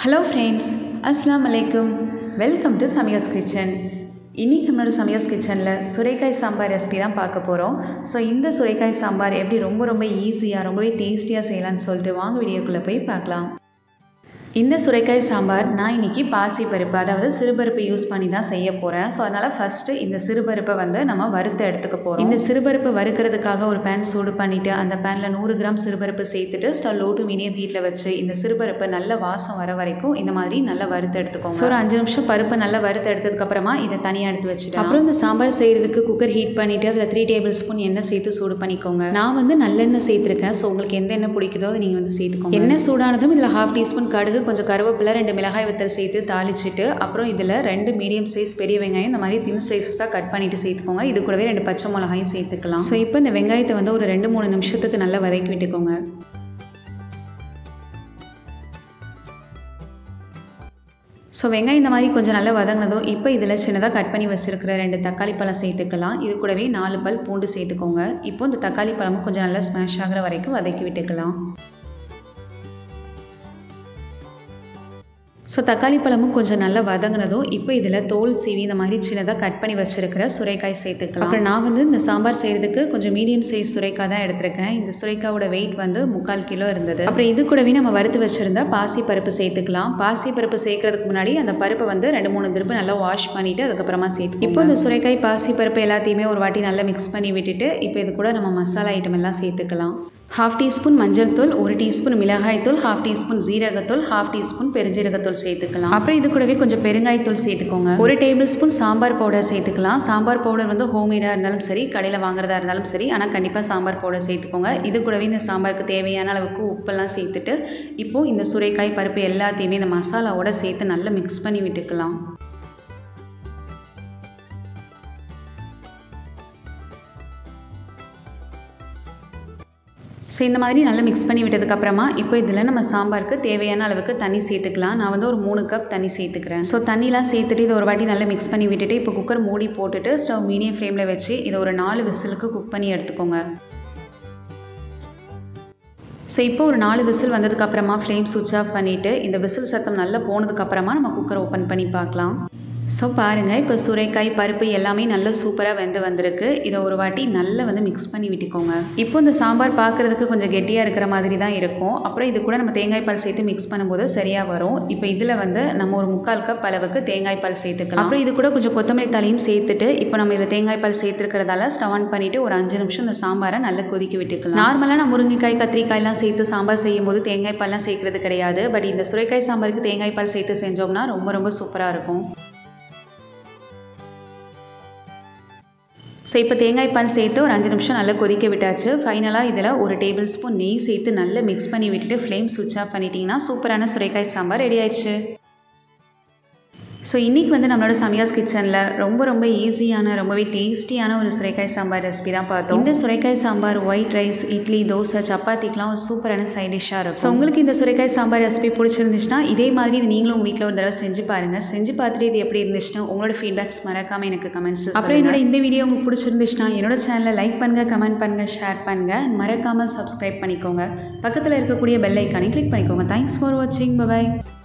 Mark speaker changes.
Speaker 1: hello friends அஸ்ஸலாமு அலைக்கும் welcome to சமியாஸ் kitchen இன்றைக்கி நம்மளோட சமியாஸ் கிச்சனில் சுரைக்காய் சாம்பார் ரெசிபி தான் பார்க்க போகிறோம் ஸோ இந்த சுரைக்காய் சாம்பார் எப்படி ரொம்ப ரொம்ப ஈஸியாக ரொம்பவே டேஸ்டியாக செய்யலாம்னு சொல்லிட்டு வாங்க வீடியோக்குள்ளே போய் பார்க்கலாம் இந்த சுரைக்காய் சாம்பார் நான் இன்றைக்கி பாசி பருப்பு அதாவது சிறுபருப்பு யூஸ் பண்ணி தான் செய்ய போகிறேன் ஸோ அதனால் ஃபஸ்ட்டு இந்த சிறுபருப்பை வந்து நம்ம வறுத்து எடுத்துக்க போகிறோம் இந்த சிறுபருப்பு வறுக்கிறதுக்காக ஒரு பேன் சூடு பண்ணிவிட்டு அந்த பேனில் நூறு கிராம் சிறுபருப்பு சேர்த்துட்டு ஸ்டவ் லோ டு மீடியம் ஹீட்டில் வச்சு இந்த சிறுபருப்பு நல்ல வாசம் வர வரைக்கும் இந்த மாதிரி நல்லா வறுத்து எடுத்துக்கோங்க ஸோ ஒரு அஞ்சு நிமிஷம் பருப்பு நல்லா வறுத்து எடுத்ததுக்கப்புறமா இதை தனியாக எடுத்து வச்சுட்டு அப்புறம் இந்த சாம்பார் செய்கிறதுக்கு குக்கர் ஹீட் பண்ணிவிட்டு அதில் த்ரீ டேபிள் ஸ்பூன் எண்ணெய் சேர்த்து சூடு பண்ணிக்கோங்க நான் வந்து நல்லெண்ணெய் சேர்த்துருக்கேன் ஸோ உங்களுக்கு எந்த எண்ணெய் பிடிக்குதோ அதை நீங்கள் வந்து சேர்த்துக்கோங்க எண்ணெய் சூடானதும் இதில் ஹாஃப் டீஸ்பூன் கடுகு கொஞ்சம் கருவேப்பிலை ரெண்டு மிளகாய் வத்தல் சேர்த்து தாளிச்சிட்டு அப்புறம் இதில் ரெண்டு மீடியம் சைஸ் பெரிய வெங்காயம் இந்த மாதிரி தின் சைஸஸாக கட் பண்ணிட்டு சேர்த்துக்கோங்க இது கூடவே ரெண்டு பச்சை மிளகாயும் சேர்த்துக்கலாம் ஸோ இப்போ இந்த வெங்காயத்தை வந்து ஒரு ரெண்டு மூணு நிமிஷத்துக்கு நல்லா வதக்கி விட்டுக்கோங்க ஸோ வெங்காயம் இந்த மாதிரி கொஞ்சம் நல்லா வதங்கினதும் இப்போ இதில் சின்னதாக கட் பண்ணி வச்சுருக்கிற ரெண்டு தக்காளி பழம் சேர்த்துக்கலாம் இது கூடவே நாலு பல் பூண்டு சேர்த்துக்கோங்க இப்போ இந்த தக்காளி பழமும் கொஞ்சம் நல்லா ஸ்மாஷ் ஆகிற வரைக்கும் வதக்கி விட்டுக்கலாம் ஸோ தக்காளி பழமும் கொஞ்சம் நல்லா வதங்கினதும் இப்போ இதில் தோல் சீவி இந்த மாதிரி சின்னதாக கட் பண்ணி வச்சுருக்கிற சுரைக்காய் சேர்த்துக்கலாம் அப்புறம் நான் வந்து இந்த சாம்பார் செய்கிறதுக்கு கொஞ்சம் மீடியம் சைஸ் சுரைக்காய் தான் எடுத்திருக்கேன் இந்த சுரைக்காயோட வெயிட் வந்து முக்கால் கிலோ இருந்தது அப்புறம் இது கூடவே நம்ம வறுத்து வச்சுருந்தா பாசி பருப்பு சேர்த்துக்கலாம் பாசி பருப்பு சேர்க்கறதுக்கு முன்னாடி அந்த பருப்பை வந்து ரெண்டு மூணு திருப்பு நல்லா வாஷ் பண்ணிவிட்டு அதுக்கப்புறமா சேர்த்து இப்போ இந்த சுரைக்காய் பாசி பருப்பு எல்லாத்தையுமே ஒரு வாட்டி நல்லா மிக்ஸ் பண்ணி விட்டுட்டு இப்போ இது கூட நம்ம மசாலா ஐட்டம் எல்லாம் சேர்த்துக்கலாம் ஹாஃப் டீஸ்பூன் மஞ்சள் தூள் ஒரு டீஸ்பூன் மிளகாய் தூள் ஹாஃப் டீஸ்பூன் ஜீரகத்தூள் ஹாஃப் டீஸ்பூன் பெருஞ்சீரகத்தூள் சேர்த்துக்கலாம் அப்புறம் இது கூடவே கொஞ்சம் பெருங்காயத்தூள் சேர்த்துக்கோங்க ஒரு டேபிள் ஸ்பூன் சாம்பார் பவுடர் சேர்த்துக்கலாம் சாம்பார் பவுடர் வந்து ஹோம்மேடாக இருந்தாலும் சரி கடையில் வாங்குறதா இருந்தாலும் சரி ஆனால் கண்டிப்பாக சாம்பார் பவுடர் சேர்த்துக்கோங்க இது கூடவே இந்த சாம்பாருக்கு தேவையான அளவுக்கு உப்பெல்லாம் சேர்த்துட்டு இப்போது இந்த சுரைக்காய் பருப்பு எல்லாத்தையுமே இந்த மசாலாவோட சேர்த்து நல்லா மிக்ஸ் பண்ணி விட்டுக்கலாம் ஸோ இந்த மாதிரி நல்லா மிக்ஸ் பண்ணி விட்டதுக்கப்புறமா இப்போ இதில் நம்ம சாம்பாருக்கு தேவையான அளவுக்கு தண்ணி சேர்த்துக்கலாம் நான் வந்து ஒரு மூணு கப் தண்ணி சேர்த்துக்கிறேன் ஸோ தண்ணிலாம் சேர்த்துட்டு இதை ஒரு வாட்டி நல்லா மிக்ஸ் பண்ணி விட்டுட்டு இப்போ குக்கர் மூடி போட்டுட்டு ஸ்டவ் மீடியம் ஃப்ளேமில் வச்சு இதை ஒரு நாலு விசிலுக்கு குக் பண்ணி எடுத்துக்கோங்க ஸோ இப்போ ஒரு நாலு விசில் வந்ததுக்கப்புறமா ஃப்ளேம் சுவிட்ச் ஆஃப் பண்ணிவிட்டு இந்த விசில் சத்தம் நல்லா போனதுக்கப்புறமா நம்ம குக்கர் ஓப்பன் பண்ணி பார்க்கலாம் ஸோ பாருங்கள் இப்போ சுரைக்காய் பருப்பு எல்லாமே நல்லா சூப்பராக வெந்து வந்திருக்கு இதை ஒரு வாட்டி நல்லா வந்து மிக்ஸ் பண்ணி விட்டுக்கோங்க இப்போ இந்த சாம்பார் பார்க்குறதுக்கு கொஞ்சம் கெட்டியாக இருக்கிற மாதிரி தான் இருக்கும் அப்புறம் இது கூட நம்ம தேங்காய் பால் சேர்த்து மிக்ஸ் பண்ணும்போது சரியாக வரும் இப்போ இதில் வந்து நம்ம ஒரு முக்கால் கப் அளவுக்கு தேங்காய் பால் சேர்த்துக்கலாம் அப்புறம் இது கூட கொஞ்சம் கொத்தமல்லி தலையும் சேர்த்துட்டு இப்போ நம்ம இதில் தேங்காய் பால் சேர்த்துருக்கிறதால ஸ்டவ் ஆன் பண்ணிவிட்டு ஒரு அஞ்சு நிமிஷம் இந்த சாம்பாரை நல்லா கொதிக்க விட்டுக்கலாம் நார்மலாக நான் முருங்கைக்காய் கத்திரிக்காய்லாம் சேர்த்து சாம்பார் செய்யும் போது தேங்காய் பால்லாம் சேர்க்கறது கிடையாது பட் இந்த சுரைக்காய் சாம்பாருக்கு தேங்காய் பால் சேர்த்து செஞ்சோம்னா ரொம்ப ரொம்ப சூப்பராக இருக்கும் ஸோ இப்போ தேங்காய் பால் சேர்த்து ஒரு அஞ்சு நிமிஷம் நல்லா கொதிக்க விட்டாச்சு ஃபைனலாக இதில் ஒரு டேபிள் ஸ்பூன் நெய் சேர்த்து நல்லா மிக்ஸ் பண்ணி விட்டுட்டு ஃப்ளேம் சுவிட்ச் ஆஃப் பண்ணிட்டீங்கன்னா சூப்பரான சுரைக்காய் சாம்பார் ரெடி ஆயிடுச்சு ஸோ இன்றைக்கி வந்து நம்மளோட சமியாஸ் கிச்சனில் ரொம்ப ரொம்ப ஈஸியான ரொம்பவே டேஸ்டியான ஒரு சுரைக்காய் சாம்பார் ரெசிபி தான் பார்த்தோம் இந்த சுரைக்காய் சாம்பார் ஒயிட் ரைஸ் இட்லி தோசை சப்பாத்திக்கெலாம் ஒரு சூப்பரான சைட் டிஷ்ஷாக இருக்கும் ஸோ உங்களுக்கு இந்த சுரைக்காய் சாம்பார் ரெசிபி பிடிச்சிருந்துச்சுன்னா இதே மாதிரி இது நீங்களும் உங்கள் வீட்டில் ஒரு தடவை செஞ்சு பாருங்கள் செஞ்சு பார்த்துட்டு இது எப்படி இருந்துச்சுன்னா உங்களோட ஃபீட்பேக்ஸ் மறக்காமல் எனக்கு கமெண்ட்ஸ் அப்புறம் என்னோட இந்த வீடியோ உங்களுக்கு பிடிச்சிருந்துச்சுன்னா என்னோட சேனலை லைக் பண்ணுங்கள் கமெண்ட் பண்ணுங்கள் ஷேர் பண்ணுங்கள் மறக்காமல் சப்ஸ்கிரைப் பண்ணிக்கோங்க பக்கத்தில் இருக்கக்கூடிய பெல் ஐக்கானை கிளிக் பண்ணிக்கோங்க தேங்க்ஸ் ஃபார் வாட்சிங் பாய்